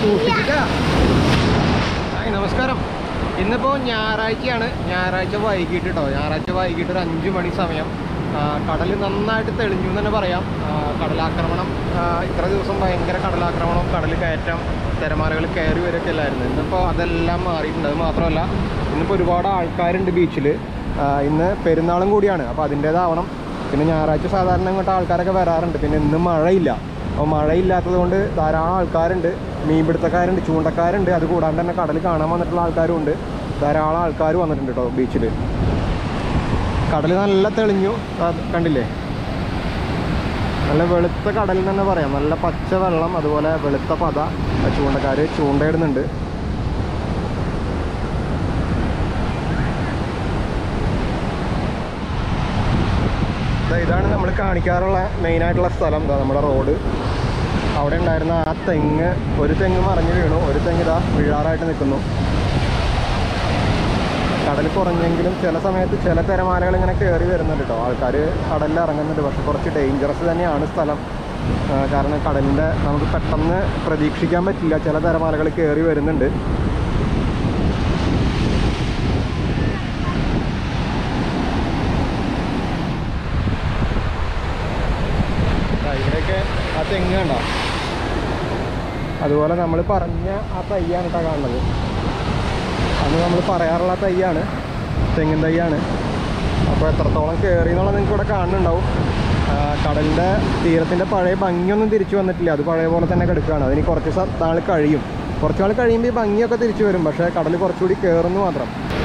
സൂക്ഷിച്ചിട്ടാ hi നമസ്കാരം ഇന്നിപ്പോൾ ഞായറാഴ്ചയാണ് ഞായറാഴ്ച വൈകിട്ട് കേട്ടോ ഞായറാഴ്ച വൈകിട്ട് ഒരു അഞ്ച് മണി സമയം കടൽ നന്നായിട്ട് തെളിഞ്ഞു എന്ന് തന്നെ പറയാം ആ, കടലാക്രമണം ആ, ഇത്ര ദിവസം ഭയങ്കര കടലാക്രമണം കടൽ കയറ്റം തിരമാലകൾ കയറി വരൊക്കെ അല്ലായിരുന്നു ഇന്നിപ്പോൾ അതെല്ലാം മാറിയിട്ടുണ്ട് അത് മാത്രമല്ല ഇന്നിപ്പോൾ ഒരുപാട് ആൾക്കാരുണ്ട് ബീച്ചിൽ ഇന്ന് പെരുന്നാളും കൂടിയാണ് അപ്പോൾ അതിൻ്റേതാവണം പിന്നെ ഞായറാഴ്ച സാധാരണ ഇങ്ങോട്ട് ആൾക്കാരൊക്കെ വരാറുണ്ട് പിന്നെ ഇന്ന് മഴയില്ല അപ്പോൾ മഴയില്ലാത്തത് കൊണ്ട് ധാരാളം ആൾക്കാരുണ്ട് മീൻപിടുത്തക്കാരുണ്ട് ചൂണ്ടക്കാരുണ്ട് അത് കൂടാണ്ട് തന്നെ കടൽ കാണാൻ വന്നിട്ടുള്ള ആൾക്കാരും ഉണ്ട് ധാരാളം ആൾക്കാർ വന്നിട്ടുണ്ട് കേട്ടോ ബീച്ചിൽ കടൽ നല്ല തെളിഞ്ഞു ആ, കണ്ടില്ലേ നല്ല വെളുത്ത കടൽ എന്ന് തന്നെ പറയാം നല്ല പച്ച വെള്ളം അതുപോലെ വെളുത്ത പത ചൂണ്ടക്കാർ ചൂണ്ടയിടുന്നുണ്ട് ദാ ഇതാണ് നമ്മൾ കാണിക്കാറുള്ള മെയിനായിട്ടുള്ള സ്ഥലം ദാ നമ്മുടെ റോഡ് അവിടെ ഉണ്ടായിരുന്ന ആ തെങ്ങ് ഒരു തെങ്ങ് മറിഞ്ഞു വീണു ഒരു തെങ്ങ് ഇതാ വീഴാറായിട്ട് നിൽക്കുന്നു കടൽ കുറഞ്ഞെങ്കിലും ചില സമയത്ത് ചില തിരമാലകൾ ഇങ്ങനെ കയറി വരുന്നുണ്ട് കേട്ടോ ആൾക്കാർ കടലിൽ ഇറങ്ങുന്നുണ്ട് പക്ഷെ കുറച്ച് ഡേഞ്ചറസ് തന്നെയാണ് സ്ഥലം ആ, കാരണം കടലിൻ്റെ നമുക്ക് പെട്ടെന്ന് പ്രതീക്ഷിക്കാൻ പറ്റില്ല ചില തിരമാലകൾ കയറി വരുന്നുണ്ട് ദാ ഇവിടെയൊക്കെ ആ തെങ്ങ് കണ്ടോ അതുപോലെ നമ്മൾ പറഞ്ഞ ആ തയ്യാണ് കേട്ടോ കാണുന്നത് അന്ന് നമ്മൾ പറയാറുള്ള തയ്യാണ് തെങ്ങിൻ തയ്യാണ് അപ്പോൾ എത്രത്തോളം കയറി എന്നുള്ളത് നിങ്ങൾക്ക് ഇവിടെ കാണുന്നുണ്ടാവും ആ, കടലിൻ്റെ തീരത്തിൻ്റെ പഴയ ഭംഗിയൊന്നും തിരിച്ചു വന്നിട്ടില്ല അത് പഴയ പോലെ തന്നെ കിടക്കുകയാണ് അതിന് കുറച്ച് സ- നാൾ കഴിയും കുറച്ച് നാൾ കഴിയുമ്പോൾ ഈ ഭംഗിയൊക്കെ തിരിച്ചു വരും പക്ഷേ കടൽ കുറച്ചുകൂടി കയറുന്നു മാത്രം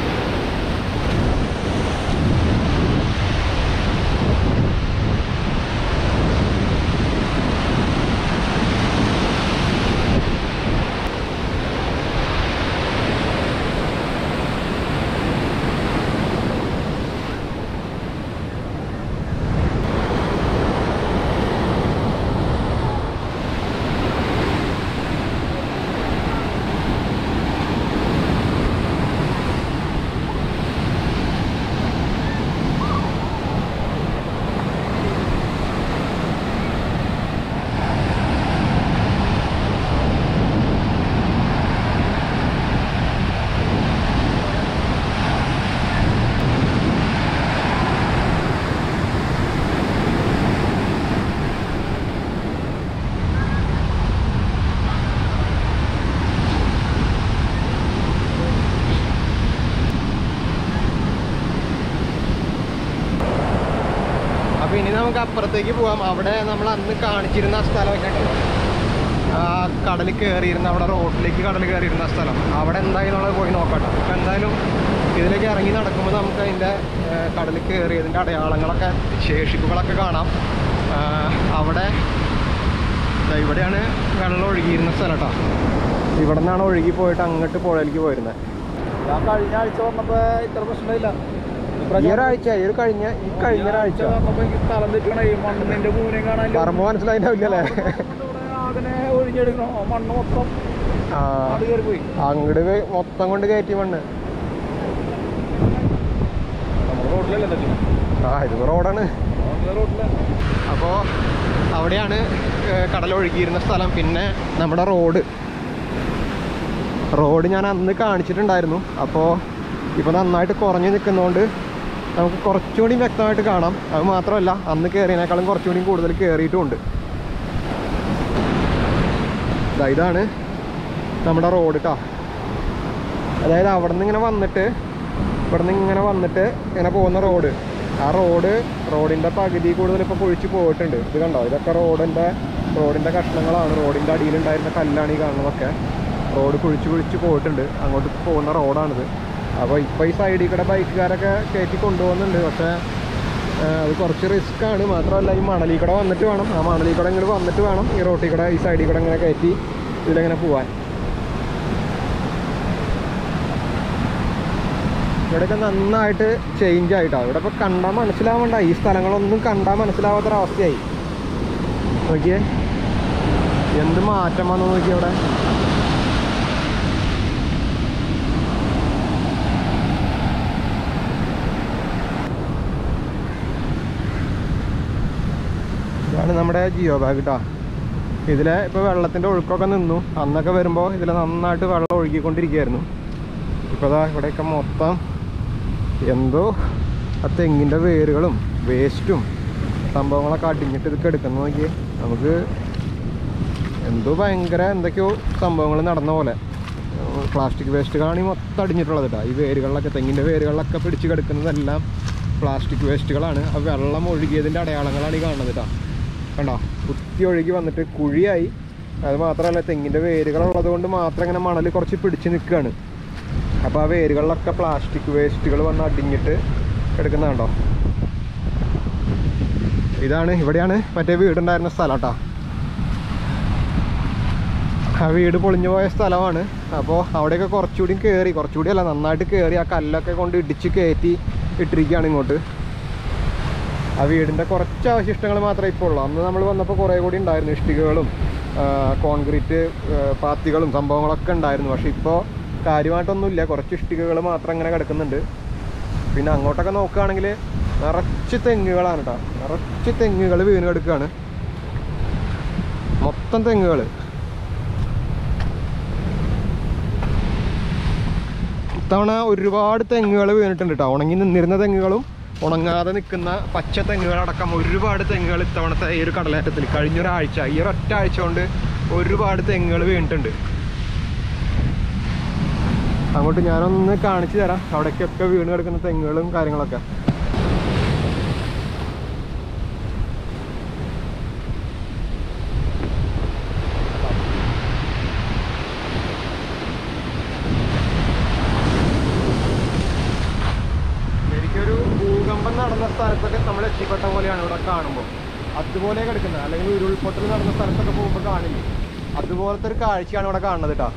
അപ്പോൾ ഇനി നമുക്ക് അപ്പുറത്തേക്ക് പോവാം അവിടെ നമ്മൾ അന്ന് കാണിച്ചിരുന്ന ആ സ്ഥലമൊക്കെ ഉണ്ടല്ലോ ആ കടൽ കയറിയിരുന്ന അവിടെ റോഡിലേക്ക് കടൽ കയറിയിരുന്ന സ്ഥലം അവിടെ എന്തായി എന്നുള്ളത് പോയി നോക്കട്ടെ അപ്പോൾ എന്തായാലും ഇതിലേക്ക് ഇറങ്ങി നടക്കുമ്പോൾ നമുക്ക് അതിൻ്റെ കടൽ കയറിയതിൻ്റെ അടയാളങ്ങളൊക്കെ ശേഷിപ്പുകളൊക്കെ കാണാം ആ, അവിടെ ദാ ഇവിടെയാണ് വെള്ളം ഒഴുകിയിരുന്ന സ്ഥലം കേട്ടോ ഇവിടെ നിന്നാണ് ഒഴുകി പോയിട്ട് അങ്ങോട്ട് പുഴയിലേക്ക് പോയിരുന്നത് ഞാൻ കഴിഞ്ഞ ആഴ്ച വന്നപ്പോ ഇത്ര പ്രശ്നമില്ല ഈ ഒരാഴ്ച ഈ ഒരു കഴിഞ്ഞ ഈ കഴിഞ്ഞ ഒരാഴ്ച വന്നപ്പോ എനിക്ക് സ്ഥലം തെറ്റണേ മണ്ണിന്റെ മൂനെ കാണാൻ പറമ്പ് മനസ്സിലായിട്ടാവില്ലല്ലേ അതിനെ ഒഴിഞ്ഞെടുക്കണം ആ മണ്ണ് മൊത്തം ആ അത് കയറി പോയി അങ്ങോട്ട് മൊത്തം കൊണ്ട് കയറ്റി മണ്ണ് നമ്മുടെ റോഡിലല്ലേ തെറ്റി ആ ഇത് റോഡാണ് നമ്മുടെ റോഡില് അപ്പോൾ അവിടെയാണ് ഏർ, കടൽ ഒഴുകിയിരുന്ന സ്ഥലം പിന്നെ നമ്മുടെ റോഡ് റോഡ് ഞാൻ അന്ന് കാണിച്ചിട്ടുണ്ടായിരുന്നു അപ്പോൾ ഇപ്പോൾ നന്നായിട്ട് കുറഞ്ഞു നിൽക്കുന്നതുകൊണ്ട് നമുക്ക് കുറച്ചുകൂടി വ്യക്തമായിട്ട് കാണാം അത് മാത്രമല്ല അന്ന് കയറിയതിനേക്കാളും കുറച്ചുകൂടി കൂടുതൽ കയറിയിട്ടുമുണ്ട് ദാ ഇതാണ് നമ്മുടെ റോഡ് കേട്ടോ അതായത് അവിടെ നിന്ന് ഇങ്ങനെ വന്നിട്ട് ഇവിടെ നിന്ന് ഇങ്ങനെ വന്നിട്ട് ഇങ്ങനെ പോകുന്ന റോഡ് ആ റോഡ് റോഡിൻ്റെ പകുതി കൂടുതൽ ഇപ്പോൾ പൊഴിച്ച് പോയിട്ടുണ്ട് ഇത് കണ്ടോ ഇതൊക്കെ റോഡിൻ്റെ റോഡിൻ്റെ കഷ്ണങ്ങളാണ് റോഡിൻ്റെ അടിയിലുണ്ടായിരുന്ന കല്ലാണ് ഈ കാണുന്നതൊക്കെ റോഡ് കുഴിച്ച് കുഴിച്ച് പോയിട്ടുണ്ട് അങ്ങോട്ട് പോകുന്ന റോഡാണിത് അപ്പോൾ ഇപ്പോൾ ഈ സൈഡിൽ കൂടെ ബൈക്കുകാരൊക്കെ കയറ്റി കൊണ്ടുപോകുന്നുണ്ട് പക്ഷേ ആ, അത് കുറച്ച് റിസ്ക് ആണ് മാത്രമല്ല ഈ മണലിൽ കൂടെ വന്നിട്ട് വേണം ആ മണലിൽ കൂടെ ഇങ്ങോട്ട് വന്നിട്ട് വേണം ഈ റോട്ടിൽ കൂടെ ഈ സൈഡിൽ കൂടെ ഇങ്ങനെ കയറ്റി ഇതിലെങ്ങനെ പോവാൻ ഇവിടെയൊക്കെ നന്നായിട്ട് ചേഞ്ച് ആയിട്ടാണ് ഇവിടെ ഇപ്പോൾ കണ്ടാൽ മനസ്സിലാവണ്ട ഈ സ്ഥലങ്ങളൊന്നും കണ്ടാൽ മനസ്സിലാവാത്തൊരവസ്ഥയായി നോക്കിയേ എന്ത് മാറ്റം വന്നു നോക്കിയേ ഇവിടെ ഇതാണ് നമ്മുടെ ജിയോ ബാഗ് കേട്ടോ ഇതിലെ ഇപ്പോൾ വെള്ളത്തിൻ്റെ ഒഴുക്കൊക്കെ നിന്നു അന്നൊക്കെ വരുമ്പോൾ ഇതിൽ നന്നായിട്ട് വെള്ളം ഒഴുകിക്കൊണ്ടിരിക്കുകയായിരുന്നു ഇപ്പോൾ ദാ ഇവിടെയൊക്കെ മൊത്തം എന്തോ ആ തെങ്ങിൻ്റെ വേരുകളും വേസ്റ്റും സംഭവങ്ങളൊക്കെ അടിഞ്ഞിട്ട് ഇതൊക്കെ എടുക്കുന്ന നോക്കിയേ നമുക്ക് എന്തോ ഭയങ്കര എന്തൊക്കെയോ സംഭവങ്ങൾ നടന്ന പോലെ പ്ലാസ്റ്റിക് വേസ്റ്റുകളാണ് ഈ മൊത്തം അടിഞ്ഞിട്ടുള്ളത് കേട്ടോ ഈ വേരുകളിലൊക്കെ തെങ്ങിൻ്റെ വേരുകളിലൊക്കെ പിടിച്ച് കിടക്കുന്നതെല്ലാം പ്ലാസ്റ്റിക് വേസ്റ്റുകളാണ് ആ വെള്ളം ഒഴുകിയതിൻ്റെ അടയാളങ്ങളാണ് ഈ കാണുന്നത് കേട്ടോ കണ്ടോ കുത്തി ഒഴുകി വന്നിട്ട് കുഴിയായി അത് മാത്രമല്ല തെങ്ങിൻ്റെ വേരുകളുള്ളത് കൊണ്ട് മാത്രം ഇങ്ങനെ മണൽ കുറച്ച് പിടിച്ച് നിൽക്കുകയാണ് അപ്പോൾ ആ വേരുകളിലൊക്കെ പ്ലാസ്റ്റിക് വേസ്റ്റുകൾ വന്ന് അടിഞ്ഞിട്ട് കിടക്കുന്ന കണ്ടോ ഇതാണ് ഇവിടെയാണ് മറ്റേ വീടുണ്ടായിരുന്ന സ്ഥലം കേട്ടോ ആ വീട് പൊളിഞ്ഞു പോയ സ്ഥലമാണ് അപ്പോൾ അവിടെയൊക്കെ കുറച്ചുകൂടി കയറി കുറച്ചുകൂടി അല്ല നന്നായിട്ട് കയറി ആ കല്ലൊക്കെ കൊണ്ട് ഇടിച്ച് കയറ്റി ഇട്ടിരിക്കുകയാണ് ഇങ്ങോട്ട് ആ വീടിൻ്റെ കുറച്ച് അവശിഷ്ടങ്ങൾ മാത്രമേ ഇപ്പോൾ ഉള്ളൂ അന്ന് നമ്മൾ വന്നപ്പോൾ കുറേ കൂടി ഉണ്ടായിരുന്നു ഇഷ്ടികകളും ആ, കോൺക്രീറ്റ് ആ, പാത്തികളും സംഭവങ്ങളൊക്കെ ഉണ്ടായിരുന്നു പക്ഷേ ഇപ്പോൾ കാര്യമായിട്ടൊന്നുമില്ല കുറച്ച് ഇഷ്ടികകൾ മാത്രം ഇങ്ങനെ കിടക്കുന്നുണ്ട് പിന്നെ അങ്ങോട്ടൊക്കെ നോക്കുകയാണെങ്കിൽ നിറച്ച് തെങ്ങുകളാണ് കേട്ടോ നിറച്ച് തെങ്ങുകൾ വീണ് കിടക്കുകയാണ് മൊത്തം തെങ്ങുകൾ ഇത്തവണ ഒരുപാട് തെങ്ങുകൾ വീണിട്ടുണ്ട് കേട്ടോ ഉണങ്ങി നിന്നിരുന്ന തെങ്ങുകളും ഉണങ്ങാതെ നിൽക്കുന്ന പച്ച തെങ്ങുകളടക്കം ഒരുപാട് തെങ്ങുകൾ ഇത്തവണത്തെ ഈ ഒരു കടലേറ്റത്തിൽ കഴിഞ്ഞൊരാഴ്ച ഈ ഒരൊറ്റ ആഴ്ച കൊണ്ട് ഒരുപാട് തെങ്ങുകൾ വീണിട്ടുണ്ട് അങ്ങോട്ട് ഞാനൊന്ന് കാണിച്ചു തരാം അവിടേക്കൊക്കെ വീണ് കിടക്കുന്ന തെങ്ങുകളും കാര്യങ്ങളൊക്കെ ശരിക്കൊരു ഭൂകമ്പം നടന്ന സ്ഥലത്തൊക്കെ നമ്മൾ എത്തിപ്പെട്ട പോലെയാണ് ഇവിടെ കാണുമ്പോൾ അതുപോലെ കിടക്കുന്നത് അല്ലെങ്കിൽ ഉരുൾപൊട്ടൽ നടന്ന സ്ഥലത്തൊക്കെ പോകുമ്പോൾ കാണില്ലേ അതുപോലത്തെ ഒരു കാഴ്ചയാണ് ഇവിടെ കാണുന്നത് കേട്ടോ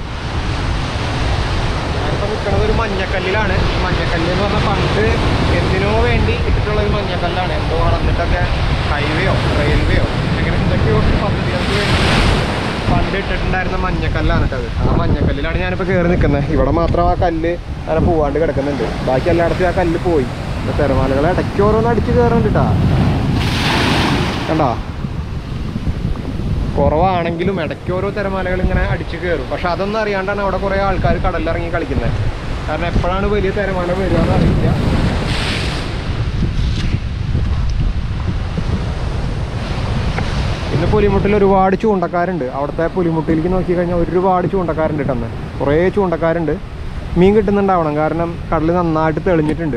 ഞാനിപ്പോൾ നിൽക്കുന്നത് ഒരു മഞ്ഞക്കല്ലിലാണ് ഈ മഞ്ഞക്കല്ല് എന്ന് പറഞ്ഞാൽ പണ്ട് എന്തിനോ വേണ്ടി ഇട്ടിട്ടുള്ള ഒരു മഞ്ഞക്കല്ലാണ് എന്തോ വളർന്നിട്ടൊക്കെ ഹൈവേയോ റെയിൽവേയോ അങ്ങനെ എന്തൊക്കെയോ പദ്ധതികൾക്ക് വേണ്ടി പണ്ട് ഇട്ടിട്ടുണ്ടായിരുന്ന മഞ്ഞക്കല്ലാണ് കേട്ടത് ആ മഞ്ഞക്കല്ലിലാണ് ഞാനിപ്പോൾ കയറി നിൽക്കുന്നത് ഇവിടെ മാത്രം ആ കല്ല് അങ്ങനെ പോവാണ്ട് കിടക്കുന്നുണ്ട് ബാക്കി എല്ലായിടത്തും ആ കല്ല് പോയി ഇപ്പൊ തിരമാലകൾ ഇടയ്ക്ക് ഓരോന്ന് അടിച്ച് കയറുന്നുണ്ട് കേട്ടാ കണ്ടോ കുറവാണെങ്കിലും ഇടയ്ക്ക് ഓരോ തിരമാലകൾ ഇങ്ങനെ അടിച്ച് കയറും പക്ഷെ അതൊന്നും അറിയാണ്ടാണ് അവിടെ കുറേ ആൾക്കാർ കടലിലിറങ്ങി കളിക്കുന്നത് കാരണം എപ്പോഴാണ് വലിയ തിരമാല വരിക എന്ന് അറിയില്ല ഇന്ന് പുലിമുട്ടിൽ ഒരുപാട് ചൂണ്ടക്കാരുണ്ട് അവിടുത്തെ പുലിമുട്ടിലേക്ക് നോക്കി കഴിഞ്ഞാൽ ഒരുപാട് ചൂണ്ടക്കാരുണ്ട് കേട്ടോ കുറേ ചൂണ്ടക്കാരുണ്ട് മീൻ കിട്ടുന്നുണ്ടാവണം കാരണം കടൽ നന്നായിട്ട് തെളിഞ്ഞിട്ടുണ്ട്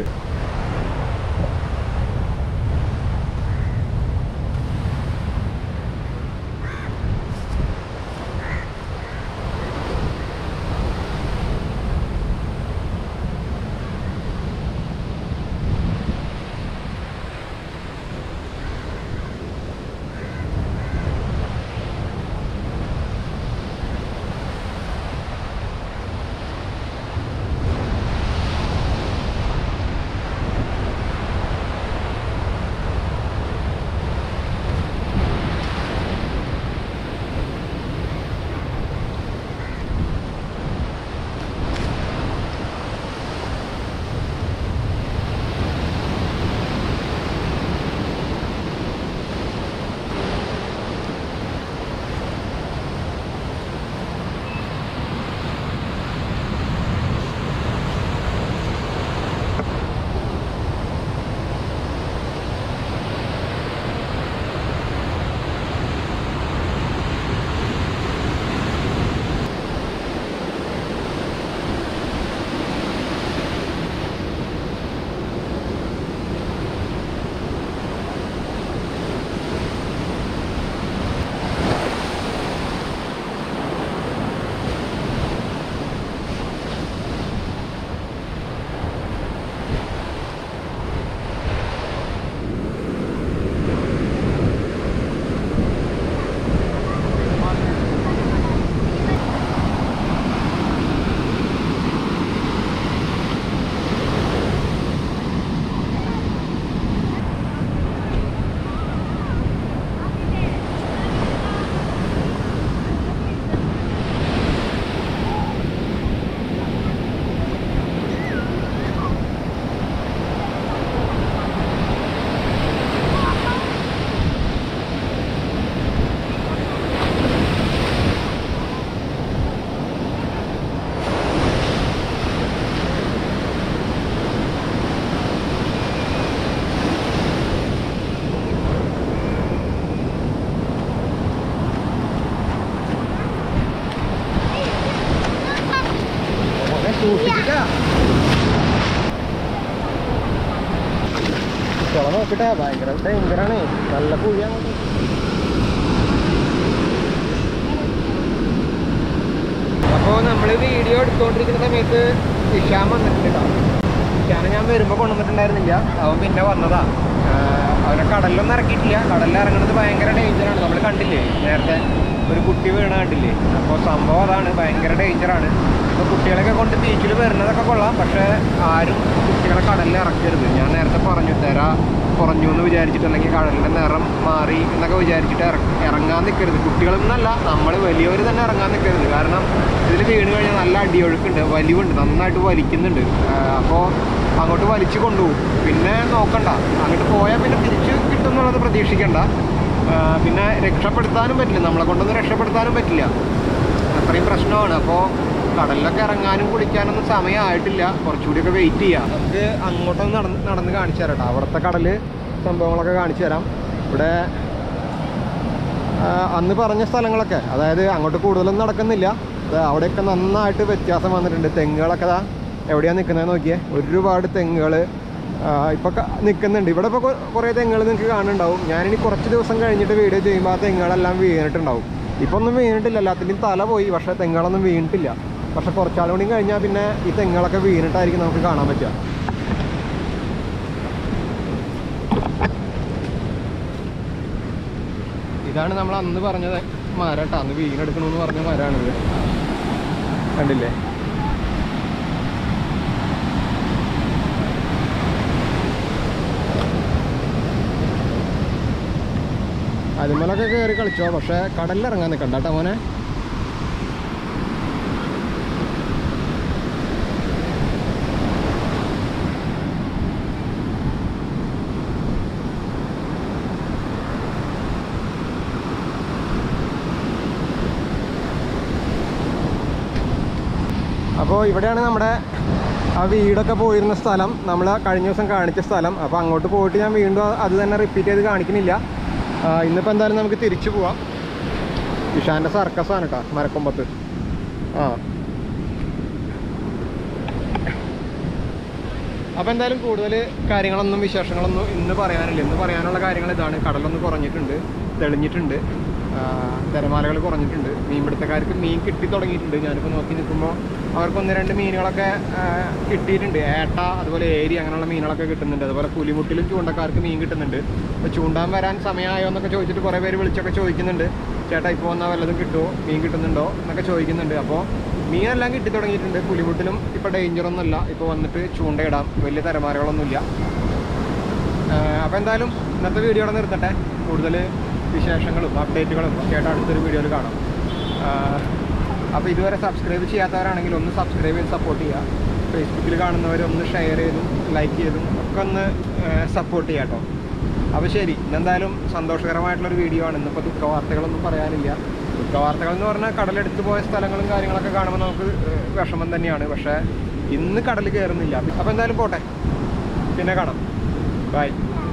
നോക്കട്ടെ ഭയങ്കര ഡേഞ്ചറാണ് നല്ല കുഴിയാണ് അപ്പോൾ നമ്മൾ വീഡിയോ എടുത്തുകൊണ്ടിരിക്കുന്ന സമയത്ത് ഇഷാൻ വന്നിട്ടുണ്ട് കേട്ടോ ഇഷാനെ ഞാൻ വരുമ്പോൾ കൊണ്ടുവന്നിട്ടുണ്ടായിരുന്നില്ല അവൻ പിന്നെ വന്നതാ ആഹ് അവനെ കടലിലൊന്നും ഇറക്കിയിട്ടില്ല കടലിൽ ഇറങ്ങുന്നത് ഭയങ്കര ഡേഞ്ചറാണ് നമ്മൾ കണ്ടില്ലേ നേരത്തെ ഒരു കുട്ടി വീണ കണ്ടില്ലേ അപ്പോൾ സംഭവം അതാണ് ഭയങ്കര ഡേഞ്ചറാണ് ഇപ്പോൾ കുട്ടികളെയൊക്കെ കൊണ്ട് ബീച്ചിൽ വരുന്നതൊക്കെ കൊള്ളാം പക്ഷേ ആരും കുട്ടികളെ കടലിൽ ഇറക്കരുത് ഞാൻ നേരത്തെ പറഞ്ഞു തെര കുറഞ്ഞു എന്ന് വിചാരിച്ചിട്ട് അല്ലെങ്കിൽ കടലിൻ്റെ നിറം മാറി എന്നൊക്കെ വിചാരിച്ചിട്ട് ഇറ- ഇറങ്ങാൻ നിൽക്കരുത് കുട്ടികളെന്നല്ല നമ്മൾ വലിയവർ തന്നെ ഇറങ്ങാൻ നിൽക്കരുത് കാരണം ഇതിൽ വീണ് കഴിഞ്ഞാൽ നല്ല അടിയൊഴുക്കുണ്ട് വലിവുണ്ട് നന്നായിട്ട് വലിക്കുന്നുണ്ട് അപ്പോൾ അങ്ങോട്ട് വലിച്ചു കൊണ്ടുപോകും പിന്നെ നോക്കണ്ട അങ്ങോട്ട് പോയാൽ പിന്നെ തിരിച്ച് കിട്ടും എന്നുള്ളത് പ്രതീക്ഷിക്കണ്ട ആ, പിന്നെ രക്ഷപ്പെടുത്താനും പറ്റില്ല നമ്മളെ കൊണ്ടൊന്നും രക്ഷപ്പെടുത്താനും പറ്റില്ല അത്രയും പ്രശ്നമാണ് അപ്പോൾ കടലിലൊക്കെ ഇറങ്ങാനും കുളിക്കാനൊന്നും സമയമായിട്ടില്ല കുറച്ചുകൂടിയൊക്കെ വെയിറ്റ് ചെയ്യാം നമുക്ക് അങ്ങോട്ടൊന്ന് നടന്ന് നടന്ന് കാണിച്ചു തരാം കേട്ടോ അവിടുത്തെ കടൽ സംഭവങ്ങളൊക്കെ കാണിച്ചു തരാം ഇവിടെ ആ, അന്ന് പറഞ്ഞ സ്ഥലങ്ങളൊക്കെ അതായത് അങ്ങോട്ട് കൂടുതലൊന്നും നടക്കുന്നില്ല ദാ അവിടെയൊക്കെ നന്നായിട്ട് വ്യത്യാസം വന്നിട്ടുണ്ട് തെങ്ങുകളൊക്കെ ദാ എവിടെയാണ് നിൽക്കുന്നത് നോക്കിയേ ഒരുപാട് തെങ്ങുകൾ ഇപ്പോൾ നിൽക്കുന്നുണ്ട് ഇവിടെ ഇപ്പോൾ കുറേ തെങ്ങുകൾ നിങ്ങൾക്ക് കാണുന്നുണ്ടാവും ഞാനിനി കുറച്ച് ദിവസം കഴിഞ്ഞിട്ട് വീഡിയോ ചെയ്യുമ്പോൾ ആ തെങ്ങുകളെല്ലാം വീണിട്ടുണ്ടാവും ഇപ്പോൾ ഒന്നും വീണിട്ടില്ല എല്ലാത്തിൻ്റെയും തല പോയി പക്ഷേ തെങ്ങുകളൊന്നും വീണിട്ടില്ല പക്ഷെ കുറച്ചാളും കൂടി കഴിഞ്ഞാൽ പിന്നെ ഈ തെങ്ങുകളൊക്കെ വീണിട്ടായിരിക്കും നമുക്ക് കാണാൻ പറ്റുക ഇതാണ് നമ്മൾ അന്ന് പറഞ്ഞത് മരം കേട്ടോ അന്ന് വീണെടുക്കണമെന്ന് പറഞ്ഞ മരമാണിത് കണ്ടില്ലേ അതിമലൊക്കെ കയറി കളിച്ചോ പക്ഷെ കടലിൽ ഇറങ്ങാൻ നിൽക്കണ്ട കേട്ടോ മോനെ അപ്പോൾ ഇവിടെയാണ് നമ്മുടെ ആ വീടൊക്കെ പോയിരുന്ന സ്ഥലം നമ്മൾ കഴിഞ്ഞ ദിവസം കാണിച്ച സ്ഥലം അപ്പോൾ അങ്ങോട്ട് പോയിട്ട് ഞാൻ വീണ്ടും അത് തന്നെ റിപ്പീറ്റ് ചെയ്ത് കാണിക്കുന്നില്ല ആ, ഇന്നിപ്പോൾ എന്തായാലും നമുക്ക് തിരിച്ചു പോവാം ഇഷാൻ്റെ സർക്കസാണ് കേട്ടോ മരക്കൊമ്പത്ത് ആ അപ്പോൾ എന്തായാലും കൂടുതൽ കാര്യങ്ങളൊന്നും വിശേഷങ്ങളൊന്നും ഇന്ന് പറയാനില്ല ഇന്ന് പറയാനുള്ള കാര്യങ്ങൾ ഇതാണ് കടലൊന്ന് കുറഞ്ഞിട്ടുണ്ട് തെളിഞ്ഞിട്ടുണ്ട് ആ, തിരമാലകൾ കുറഞ്ഞിട്ടുണ്ട് മീൻപിടുത്തക്കാർക്ക് മീൻ കിട്ടി തുടങ്ങിയിട്ടുണ്ട് ഞാനിപ്പോൾ നോക്കി നിൽക്കുമ്പോൾ അവർക്ക് ഒന്ന് രണ്ട് മീനുകളൊക്കെ ആ, കിട്ടിയിട്ടുണ്ട് ഏട്ട അതുപോലെ ഏരി അങ്ങനെയുള്ള മീനുകളൊക്കെ കിട്ടുന്നുണ്ട് അതുപോലെ പുലിമുട്ടിലും ചൂണ്ടക്കാർക്ക് മീൻ കിട്ടുന്നുണ്ട് അപ്പോൾ ചൂണ്ടാൻ വരാൻ സമയമായോ എന്നൊക്കെ ചോദിച്ചിട്ട് കുറേ പേര് വിളിച്ചൊക്കെ ചോദിക്കുന്നുണ്ട് ചേട്ടാ ഇപ്പോൾ വന്നാൽ വല്ലതും കിട്ടുമോ മീൻ കിട്ടുന്നുണ്ടോ എന്നൊക്കെ ചോദിക്കുന്നുണ്ട് അപ്പോൾ മീനെല്ലാം കിട്ടി തുടങ്ങിയിട്ടുണ്ട് പുലിമുട്ടിലും ഇപ്പോൾ ഡേഞ്ചറൊന്നുമല്ല ഇപ്പോൾ വന്നിട്ട് ചൂണ്ടയിടാം വലിയ തിരമാലകളൊന്നുമില്ല അപ്പോൾ എന്തായാലും ഇന്നത്തെ വീഡിയോ ഇവിടെ നിർത്തട്ടെ കൂടുതൽ വിശേഷങ്ങളും അപ്ഡേറ്റുകളും ഒക്കെ ആയിട്ട് അടുത്തൊരു വീഡിയോയിൽ കാണാം അപ്പോൾ ഇതുവരെ സബ്സ്ക്രൈബ് ചെയ്യാത്തവരാണെങ്കിൽ ഒന്ന് സബ്സ്ക്രൈബ് ചെയ്ത് സപ്പോർട്ട് ചെയ്യുക ഫേസ്ബുക്കിൽ കാണുന്നവർ ഒന്ന് ഷെയർ ചെയ്തും ലൈക്ക് ചെയ്തും ഒക്കെ ഒന്ന് സപ്പോർട്ട് ചെയ്യാം കേട്ടോ അപ്പോൾ ശരി ഇന്നെന്തായാലും സന്തോഷകരമായിട്ടുള്ളൊരു വീഡിയോ ആണ് ഇന്നിപ്പോൾ ദുഃഖ വാർത്തകളൊന്നും പറയാനില്ല ദുഃഖ വാർത്തകൾ എന്ന് പറഞ്ഞാൽ കടലെടുത്ത് പോയ സ്ഥലങ്ങളും കാര്യങ്ങളൊക്കെ കാണുമ്പോൾ നമുക്ക് ഏഹ്, വിഷമം തന്നെയാണ് പക്ഷേ ഇന്ന് കടൽ കയറുന്നില്ല അപ്പോൾ എന്തായാലും പോട്ടെ പിന്നെ കാണാം ബൈ